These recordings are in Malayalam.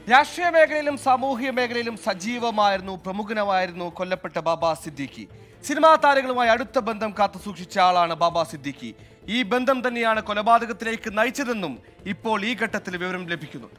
രാഷ്ട്രീയ മേഖലയിലും സാമൂഹിക മേഖലയിലും സജീവമായിരുന്നു പ്രമുഖനമായിരുന്നു കൊല്ലപ്പെട്ട ബാബ സിദ്ദീഖി സിനിമാ താരങ്ങളുമായി അടുത്ത ബന്ധം കാത്തു സൂക്ഷിച്ച ആളാണ് ബാബ സിദ്ദീഖി ഈ ബന്ധം തന്നെയാണ് കൊലപാതകത്തിലേക്ക് നയിച്ചതെന്നും ഇപ്പോൾ ഈ ഘട്ടത്തിൽ വിവരം ലഭിക്കുന്നുണ്ട്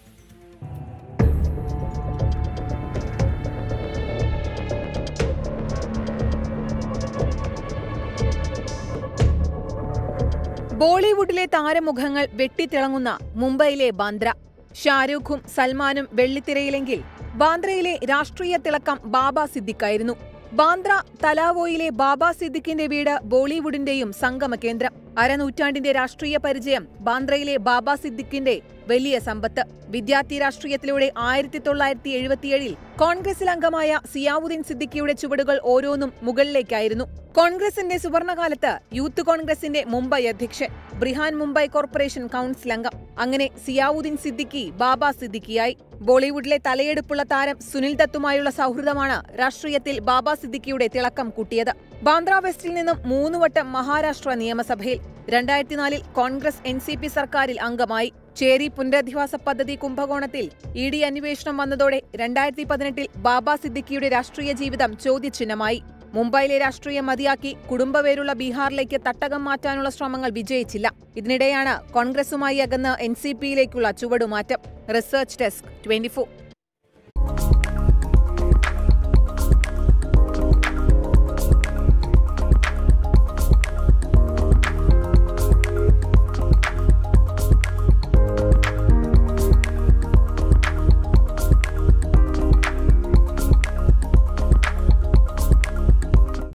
ബോളിവുഡിലെ താരമുഖങ്ങൾ വെട്ടിത്തിളങ്ങുന്ന മുംബൈയിലെ ബാന്ദ്ര ഷാരൂഖും സൽമാനും വെള്ളിത്തിരയിലെങ്കിൽ ബാന്ദ്രയിലെ രാഷ്ട്രീയ തിളക്കം ബാബ സിദ്ദിഖായിരുന്നു ബാന്ദ്ര തലാവോയിലെ ബാബ സിദ്ദിഖിന്റെ വീട് ബോളിവുഡിന്റെയും സംഗമ കേന്ദ്രം അരനൂറ്റാണ്ടിന്റെ രാഷ്ട്രീയ പരിചയം ബാന്ദ്രയിലെ ബാബ സിദ്ദിഖിന്റെ വലിയ സമ്പത്ത് വിദ്യാർത്ഥി രാഷ്ട്രീയത്തിലൂടെ ആയിരത്തി തൊള്ളായിരത്തി എഴുപത്തിയേഴിൽ കോൺഗ്രസിൽ അംഗമായ സിയാവുദ്ദീൻ സിദ്ദിഖിയുടെ ചുവടുകൾ ഓരോന്നും മുകളിലേക്കായിരുന്നു കോൺഗ്രസിന്റെ സുവർണകാലത്ത് യൂത്ത് കോൺഗ്രസിന്റെ മുംബൈ അധ്യക്ഷൻ ബ്രിഹാൻ മുംബൈ കോർപ്പറേഷൻ കൌൺസിൽ അംഗം അങ്ങനെ സിയാവുദ്ദീൻ സിദ്ദിഖി ബാബ സിദ്ദിഖിയായി ബോളിവുഡിലെ തലയെടുപ്പുള്ള താരം സുനിൽ ദത്തുമായുള്ള സൗഹൃദമാണ് രാഷ്ട്രീയത്തിൽ ബാബ സിദ്ദിഖിയുടെ തിളക്കം കൂട്ടിയത് ബാന്ദ്ര വെസ്റ്റിൽ നിന്നും മൂന്ന് വട്ടം മഹാരാഷ്ട്ര നിയമസഭയിൽ രണ്ടായിരത്തിനാലിൽ കോൺഗ്രസ് എൻ സി പി സർക്കാരിൽ അംഗമായി ചേരി പുനരധിവാസ പദ്ധതി കുംഭകോണത്തിൽ ഇ ഡി അന്വേഷണം വന്നതോടെ രണ്ടായിരത്തി പതിനെട്ടിൽ ബാബ സിദ്ദിഖിയുടെ രാഷ്ട്രീയ ജീവിതം ചോദ്യചിഹ്നമായി മുംബൈയിലെ രാഷ്ട്രീയം മതിയാക്കി കുടുംബവേരുള്ള ബീഹാറിലേക്ക് തട്ടകം മാറ്റാനുള്ള ശ്രമങ്ങൾ വിജയിച്ചില്ല ഇതിനിടെയാണ് കോൺഗ്രസുമായി അകന്ന് എൻ സി പിയിലേക്കുള്ള ചുവടുമാറ്റം റിസർച്ച് ഡെസ്ക് ട്വന്റി